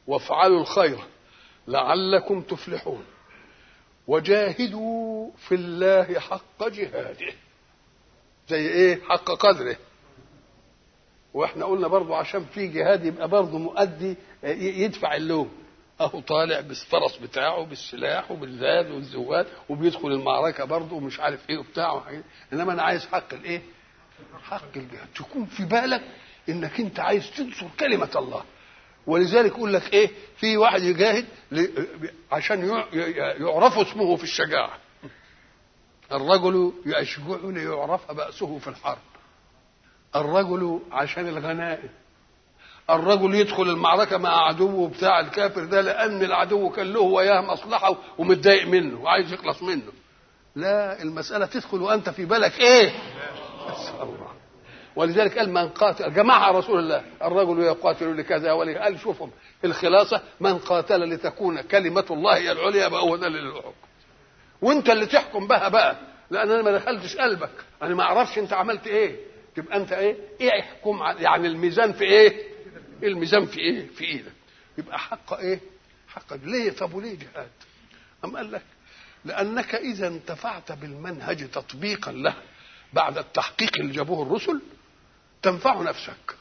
وافعلوا الخير لعلكم تفلحون وجاهدوا في الله حق جهاده زي ايه حق قدره واحنا قلنا برضو عشان في جهاد يبقى برضو مؤدي يدفع اللوم اهو طالع بالفرس بتاعه بالسلاح وبالزاد والزواد وبيدخل المعركه برضه ومش عارف ايه وبتاع انما انا عايز حق الايه؟ حق الجهاد تكون في بالك انك انت عايز تنصر كلمه الله ولذلك يقول لك ايه في واحد يجاهد عشان يعرف اسمه في الشجاعه الرجل يشجع ليعرف بأسه في الحرب الرجل عشان الغنائم الرجل يدخل المعركة مع عدوه بتاع الكافر ده لأن العدو كان له وياه مصلحة ومتضايق منه وعايز يخلص منه لا المسألة تدخل وأنت في بالك إيه؟ الله ولذلك قال من قاتل جماعة رسول الله الرجل يقاتل لكذا ولكذا قال شوفهم الخلاصة من قاتل لتكون كلمة الله هي العليا بقى هو ده الحكم وانت اللي تحكم بها بقى لان انا ما دخلتش قلبك انا ما اعرفش انت عملت ايه تبقى انت ايه ايه احكم يعني الميزان في ايه الميزان في ايه في ايدك يبقى حق ايه حق ليه طب وليه جهاد ام قال لك لانك اذا انتفعت بالمنهج تطبيقا له بعد التحقيق اللي جابوه الرسل تنفع نفسك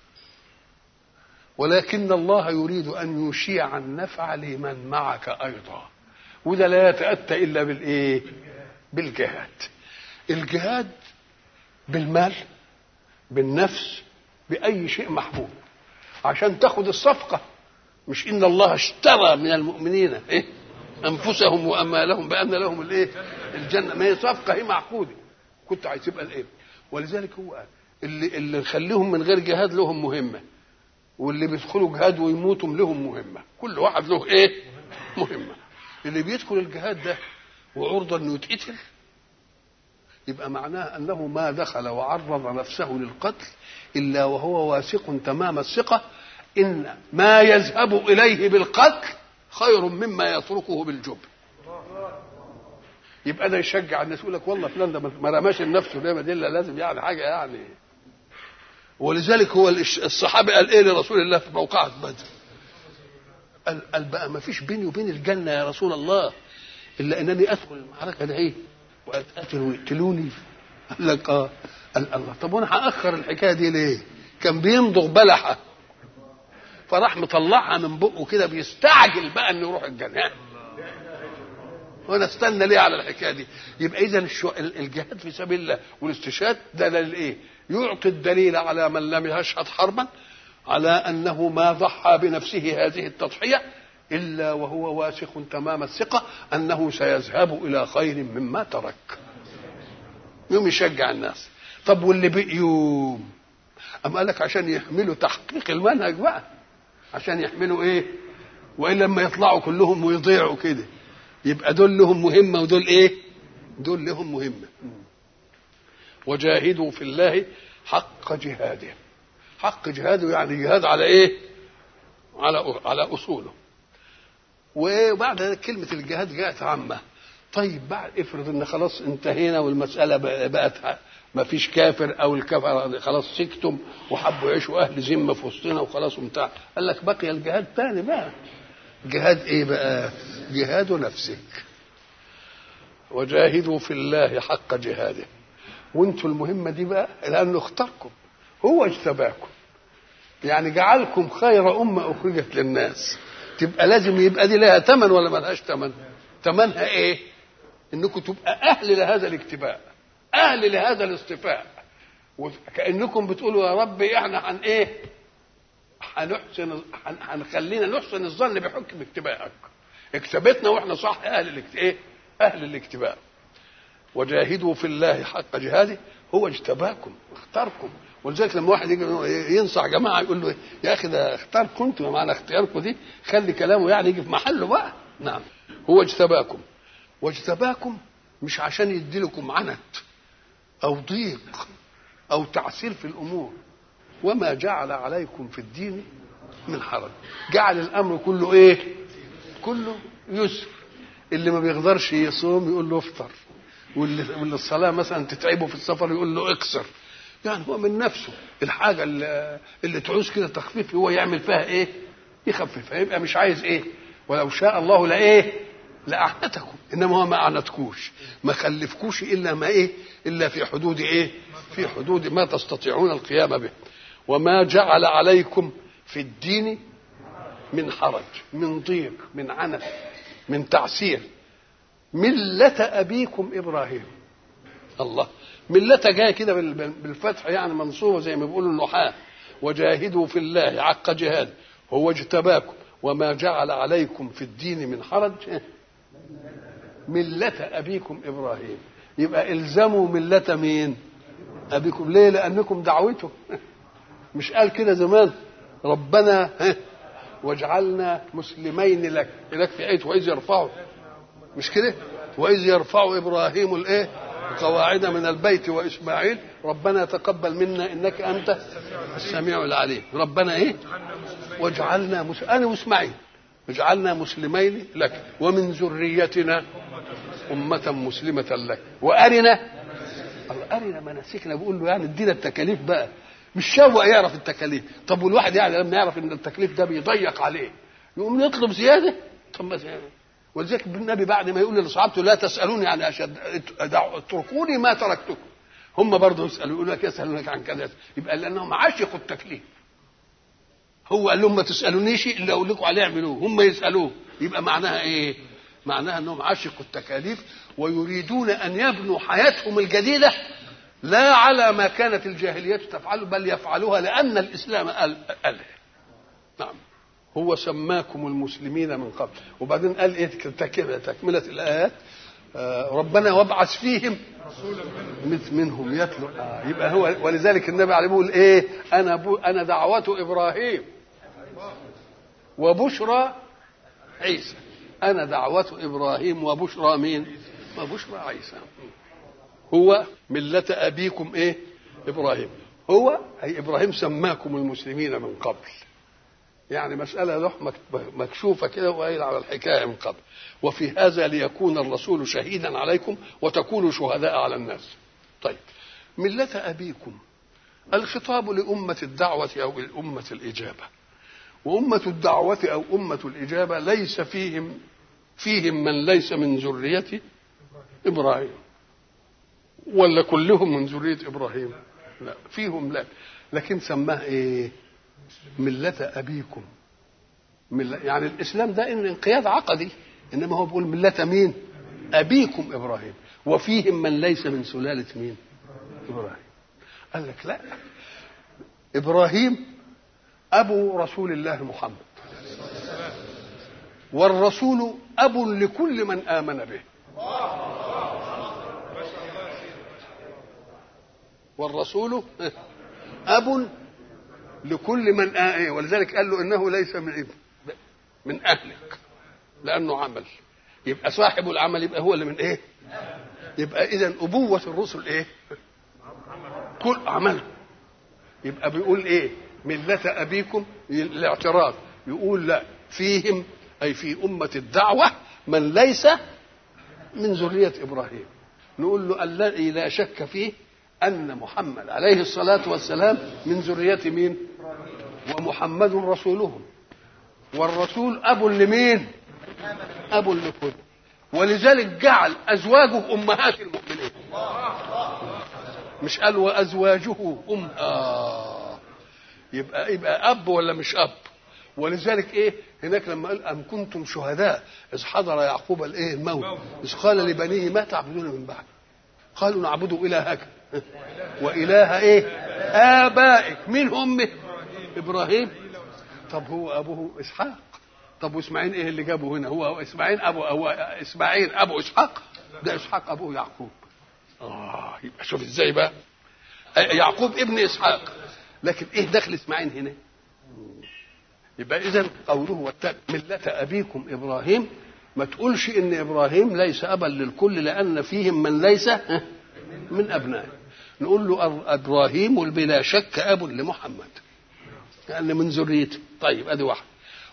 ولكن الله يريد ان يشيع النفع لمن معك ايضا وده لا يتاتى الا بالايه بالجهاد الجهاد بالمال بالنفس باي شيء محبوب عشان تاخد الصفقه مش ان الله اشترى من المؤمنين ايه انفسهم واموالهم بان لهم الايه الجنه ما هي صفقه هي معقوده كنت عايز تبقى الايه ولذلك هو قال اللي اللي نخليهم من غير جهاد لهم مهمه واللي بيدخلوا جهاد ويموتوا لهم مهمه كل واحد له ايه مهمه اللي بيدخل الجهاد ده وعرضة انه يتقتل يبقى معناه انه ما دخل وعرض نفسه للقتل الا وهو واثق تمام الثقه ان ما يذهب اليه بالقتل خير مما يتركه بالجبن يبقى ده يشجع الناس يقول لك والله فلان ده ما رماش النفس ده مدله لازم يعني حاجه يعني ولذلك هو الصحابي قال ايه لرسول الله في موقعة بدر قال, قال بقى ما فيش بيني وبين الجنة يا رسول الله إلا أنني أدخل المعركة دي إيه وأتقتل ويقتلوني قال لك آه قال الله طب وأنا هأخر الحكاية دي ليه؟ كان بيمضغ بلحة فراح مطلعها من بقه كده بيستعجل بقى انه يروح الجنة وانا استنى ليه على الحكايه دي يبقى اذا الجهاد في سبيل الله والاستشهاد ده للايه يعطي الدليل على من لم يشهد حربا على انه ما ضحى بنفسه هذه التضحيه الا وهو واثق تمام الثقه انه سيذهب الى خير مما ترك يوم يشجع الناس طب واللي بقيوا أم قال لك عشان يحملوا تحقيق المنهج بقى عشان يحملوا ايه والا لما يطلعوا كلهم ويضيعوا كده يبقى دول لهم مهمه ودول ايه دول لهم مهمه وجاهدوا في الله حق جهاده حق جهاده يعني جهاد على ايه على على اصوله وبعد ذلك كلمه الجهاد جاءت عامه طيب بعد افرض ان خلاص انتهينا والمساله بقت ما فيش كافر او الكفر خلاص سكتم وحبوا يعيشوا اهل ذمه في وسطنا وخلاص وبتاع قال لك بقي الجهاد تاني بقى جهاد ايه بقى جهاد نفسك وجاهدوا في الله حق جهاده وانتوا المهمه دي بقى لانه اختاركم هو اجتباكم يعني جعلكم خير امه اخرجت للناس تبقى لازم يبقى دي لها ثمن ولا ملهاش ثمن ثمنها ايه انكم تبقى اهل لهذا الاجتباء اهل لهذا الاصطفاء وكانكم بتقولوا يا رب احنا هن ايه هنحسن هنخلينا نحسن الظن بحكم اجتبائك اكتبتنا واحنا صح اهل الاكت... ايه اهل الاجتباء وجاهدوا في الله حق جهاده هو اجتباكم اختاركم ولذلك لما واحد يجي ينصح جماعه يقول له يا اخي ده اختاركم انتم معنى اختياركم دي خلي كلامه يعني يجي في محله بقى نعم هو اجتباكم واجتباكم مش عشان يديلكم عنت او ضيق او تعسير في الامور وما جعل عليكم في الدين من حرج جعل الامر كله ايه كله يسر اللي ما بيقدرش يصوم يقول له افطر واللي, واللي الصلاه مثلا تتعبه في السفر يقول له اكسر يعني هو من نفسه الحاجه اللي, اللي تعوز كده تخفيف هو يعمل فيها ايه يخففها يبقى مش عايز ايه ولو شاء الله لايه لاعنتكم انما هو ما اعنتكوش ما خلفكوش الا ما ايه الا في حدود ايه في حدود ما تستطيعون القيام به وما جعل عليكم في الدين من حرج من ضيق من عنف من تعسير ملة أبيكم إبراهيم الله ملة جاية كده بالفتح يعني منصوبة زي ما بيقولوا النحاة وجاهدوا في الله حق جهاد هو اجتباكم وما جعل عليكم في الدين من حرج ملة أبيكم إبراهيم يبقى الزموا ملة مين أبيكم ليه لأنكم دعوته مش قال كده زمان ربنا واجعلنا مسلمين لك لك في آية وإذ يرفعوا مش كده وإذ يرفع إبراهيم الإيه قواعد من البيت وإسماعيل ربنا تقبل منا إنك أنت السميع العليم ربنا إيه واجعلنا مس... أنا وإسماعيل اجعلنا مسلمين لك ومن ذريتنا أمة مسلمة لك وأرنا أرنا مناسكنا بقول له يعني ادينا التكاليف بقى مش شوق يعرف التكاليف طب والواحد يعني لما يعرف ان التكليف ده بيضيق عليه يقوم يطلب زياده طب ما زيادة. ولذلك النبي بعد ما يقول لاصحابته لا تسالوني عن اشد اتركوني ما تركتكم هم برضه يسالوا يقول لك يسالونك عن كذا يبقى لانهم عاشقوا التكليف هو قال لهم ما تسالونيش الا اقول لكم عليه اعملوه هم يسالوه يبقى معناها ايه؟ معناها انهم عاشقوا التكاليف ويريدون ان يبنوا حياتهم الجديده لا على ما كانت الجاهلية تفعله بل يفعلوها لأن الإسلام قال, قال نعم هو سماكم المسلمين من قبل وبعدين قال ايه تكملة الآيات آه ربنا وابعث فيهم مثل منهم يتلو آه يبقى هو ولذلك النبي عليه بيقول ايه انا بو انا دعوة ابراهيم وبشرى عيسى انا دعوة ابراهيم وبشرى مين وبشرى عيسى هو ملة أبيكم إيه؟ إبراهيم هو أي إبراهيم سماكم المسلمين من قبل يعني مسألة له مكشوفة كده وقايل على الحكاية من قبل وفي هذا ليكون الرسول شهيدا عليكم وتكونوا شهداء على الناس طيب ملة أبيكم الخطاب لأمة الدعوة أو الأمة الإجابة وأمة الدعوة أو أمة الإجابة ليس فيهم فيهم من ليس من ذرية إبراهيم ولا كلهم من ذرية إبراهيم لا فيهم لا لكن سماه إيه ملة أبيكم ملة يعني الإسلام ده إن انقياد عقدي إنما هو بيقول ملة مين أبيكم إبراهيم وفيهم من ليس من سلالة مين إبراهيم قال لك لا إبراهيم أبو رسول الله محمد والرسول أب لكل من آمن به والرسول أب لكل من آه ولذلك قال له إنه ليس من ابن من أهلك لأنه عمل يبقى صاحب العمل يبقى هو اللي من إيه يبقى إذا أبوة الرسل إيه كل عمله يبقى بيقول إيه ملة أبيكم الاعتراض يقول لا فيهم أي في أمة الدعوة من ليس من ذرية إبراهيم نقول له الذي لا شك فيه أن محمد عليه الصلاة والسلام من ذرية مين ومحمد رسولهم والرسول أب لمين أب لكل ولذلك جعل أزواجه أمهات المؤمنين مش قال وأزواجه أم آه يبقى يبقى أب ولا مش أب ولذلك ايه هناك لما قال ام كنتم شهداء اذ حضر يعقوب الايه الموت اذ قال لبنيه ما تعبدون من بعد قالوا نعبد الهك واله ايه ابائك مين امه ابراهيم طب هو ابوه اسحاق طب واسماعيل ايه اللي جابه هنا هو اسماعيل ابو هو اسماعيل ابو اسحاق ده اسحاق ابوه يعقوب اه يبقى شوف ازاي بقى يعقوب ابن اسحاق لكن ايه دخل اسماعيل هنا يبقى اذا قوله والتالي مله ابيكم ابراهيم ما تقولش ان ابراهيم ليس ابا للكل لان فيهم من ليس من ابنائه نقول له ابراهيم بلا شك اب لمحمد لان من ذريته طيب ادي واحد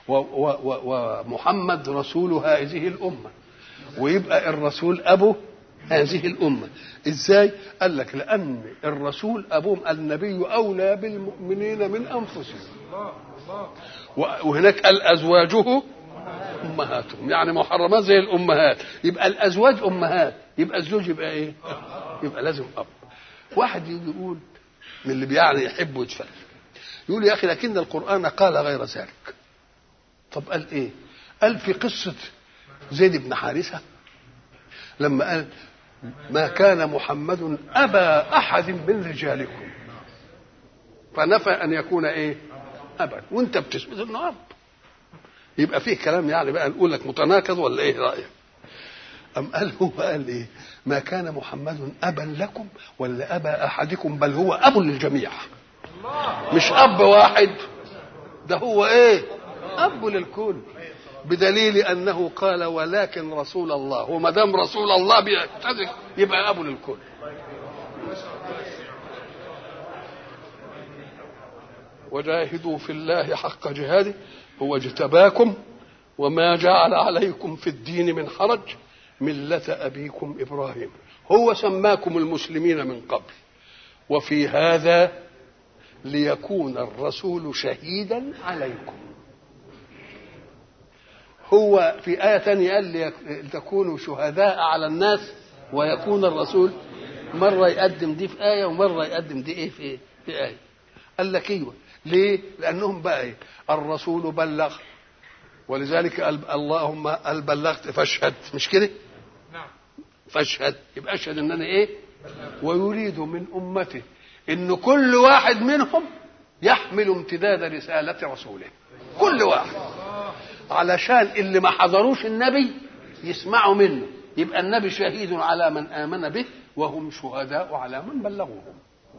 ومحمد رسول هذه الامه ويبقى الرسول ابو هذه الامه ازاي قال لك لان الرسول ابوهم النبي اولى بالمؤمنين من انفسهم وهناك قال ازواجه امهاتهم يعني محرمات زي الامهات يبقى الازواج امهات يبقى الزوج يبقى ايه يبقى لازم اب واحد يجي يقول من اللي يعني يحب ويتفل يقول يا اخي لكن القران قال غير ذلك طب قال ايه قال في قصه زيد بن حارثه لما قال ما كان محمد ابا احد من رجالكم فنفى ان يكون ايه ابا وانت بتثبت انه اب يبقى فيه كلام يعني بقى نقول لك متناقض ولا ايه رايك أم قال هو قال إيه ما كان محمد أبا لكم ولا أبا أحدكم بل هو أب للجميع مش أب واحد ده هو إيه أب للكل بدليل أنه قال ولكن رسول الله وما دام رسول الله بيعتذر يبقى أب للكل وجاهدوا في الله حق جهاده هو اجتباكم وما جعل عليكم في الدين من حرج ملة أبيكم إبراهيم هو سماكم المسلمين من قبل وفي هذا ليكون الرسول شهيدا عليكم هو في آية ثانية قال لتكونوا شهداء على الناس ويكون الرسول مرة يقدم دي في آية ومرة يقدم دي إيه في, في آية قال لك ايوه ليه؟ لأنهم بقى إيه؟ الرسول بلغ ولذلك اللهم هل بلغت فاشهد مش كده؟ نعم فاشهد يبقى اشهد ان انا ايه؟ ويريد من امته ان كل واحد منهم يحمل امتداد رسالة رسوله كل واحد علشان اللي ما حضروش النبي يسمعوا منه يبقى النبي شهيد على من آمن به وهم شهداء على من بلغوهم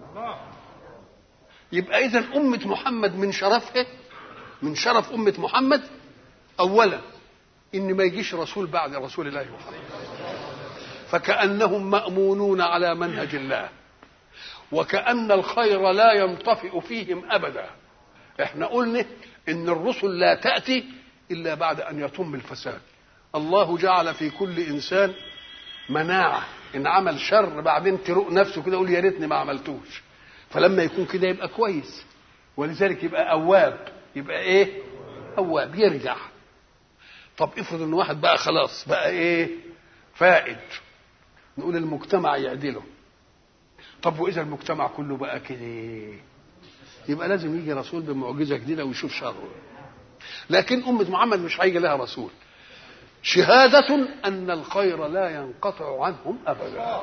يبقى إذا أمة محمد من شرفها من شرف أمة محمد أولا إن ما يجيش رسول بعد رسول الله محمد فكأنهم مأمونون على منهج الله وكأن الخير لا ينطفئ فيهم أبدا احنا قلنا إن الرسل لا تأتي إلا بعد أن يتم الفساد الله جعل في كل إنسان مناعة إن عمل شر بعدين تروق نفسه كده يقول يا ريتني ما عملتوش فلما يكون كده يبقى كويس ولذلك يبقى أواب يبقى إيه؟ أواب يرجع طب افرض إن واحد بقى خلاص بقى إيه؟ فائد نقول المجتمع يعدله طب وإذا المجتمع كله بقى كده يبقى لازم يجي رسول بمعجزة جديدة ويشوف شره لكن أمة محمد مش هيجي لها رسول شهادة أن الخير لا ينقطع عنهم أبدا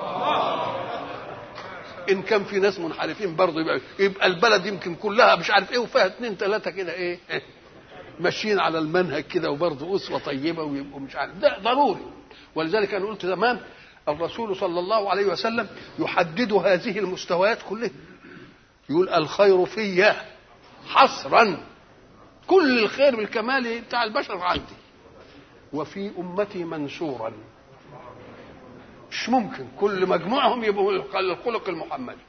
إن كان في ناس منحرفين برضه يبقى, يبقى البلد يمكن كلها مش عارف إيه وفيها اتنين ثلاثة كده إيه ماشيين على المنهج كده وبرضه أسوة طيبة ويبقوا مش عارف ده ضروري ولذلك أنا قلت زمان الرسول صلى الله عليه وسلم يحدد هذه المستويات كلها يقول الخير في حصرا كل الخير بالكمال بتاع البشر عندي وفي امتي منصورا مش ممكن كل مجموعهم يبقوا الخلق المحمدي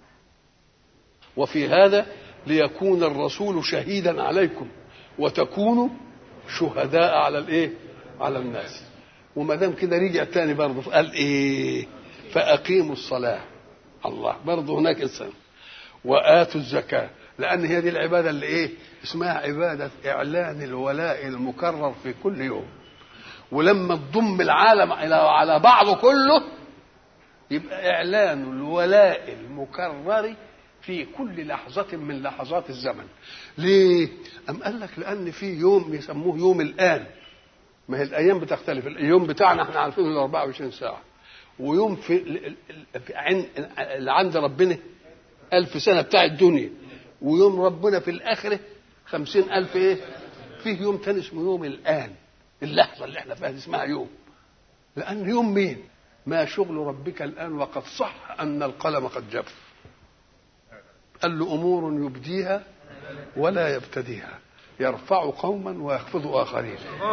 وفي هذا ليكون الرسول شهيدا عليكم وتكونوا شهداء على الايه على الناس وما دام كده رجع تاني برضه قال ايه فاقيموا الصلاه الله برضه هناك انسان واتوا الزكاه لان هي دي العباده اللي ايه اسمها عباده اعلان الولاء المكرر في كل يوم ولما تضم العالم الى على بعضه كله يبقى اعلان الولاء المكرر في كل لحظة من لحظات الزمن ليه؟ أم قال لك لأن في يوم يسموه يوم الآن ما هي الأيام بتختلف اليوم بتاعنا احنا عارفينه ال 24 ساعة ويوم في, في اللي عند ربنا ألف سنة بتاع الدنيا ويوم ربنا في الآخرة خمسين ألف إيه فيه يوم تاني اسمه يوم الآن اللحظة اللي احنا فيها اسمها يوم لأن يوم مين ما شغل ربك الآن وقد صح أن القلم قد جف قال له أمور يبديها ولا يبتديها يرفع قوما ويخفض آخرين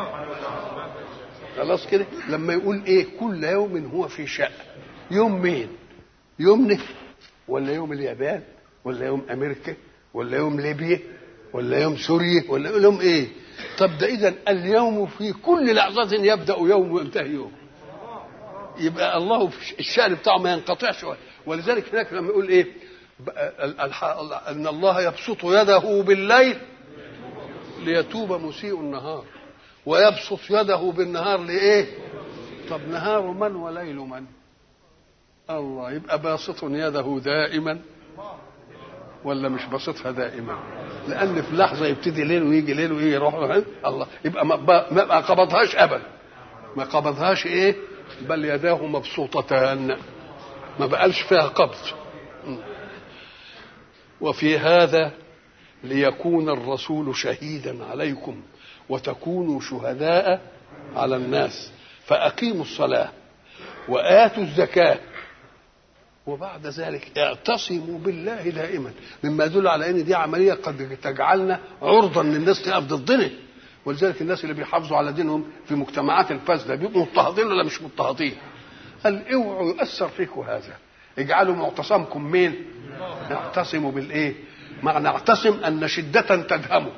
خلاص كده لما يقول ايه كل يوم هو في شأن يوم مين يوم ولا يوم اليابان ولا يوم امريكا ولا يوم ليبيا ولا يوم سوريا ولا يوم ايه طب ده اذا اليوم في كل لحظة يبدأ يوم وينتهي يوم يبقى الله في الشأن بتاعه ما ينقطعش ولذلك هناك لما يقول ايه ان الله يبسط يده بالليل ليتوب مسيء النهار ويبسط يده بالنهار لايه طب نهار من وليل من الله يبقى باسط يده دائما ولا مش باسطها دائما لان في لحظه يبتدي ليل ويجي ليل ويجي يروح الله يبقى ما, ما قبضهاش ابدا ما قبضهاش ايه بل يداه مبسوطتان ما بقالش فيها قبض وفي هذا ليكون الرسول شهيدا عليكم وتكونوا شهداء على الناس فأقيموا الصلاة وآتوا الزكاة وبعد ذلك اعتصموا بالله دائما مما يدل على ان دي عمليه قد تجعلنا عرضا للناس تقف ضدنا ولذلك الناس اللي بيحافظوا على دينهم في مجتمعات الفاسده بيبقوا مضطهدين ولا مش مضطهدين قال اوعوا يؤثر فيكم هذا اجعلوا معتصمكم مين اعتصموا بالايه معنى اعتصم ان شده تدهمك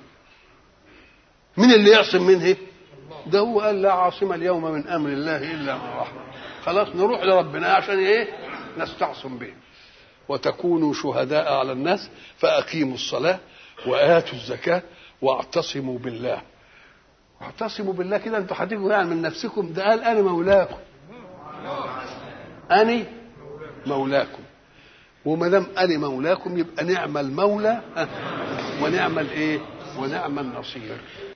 مين اللي يعصم منه ده هو قال لا عاصم اليوم من امر الله الا من رحمه خلاص نروح لربنا عشان ايه نستعصم به وتكونوا شهداء على الناس فاقيموا الصلاه واتوا الزكاه واعتصموا بالله واعتصموا بالله كده انتوا هتيجوا يعني من نفسكم ده قال انا مولاكم اني مولاكم وما دام انا مولاكم يبقى نعم المولى ونعم الايه ونعم النصير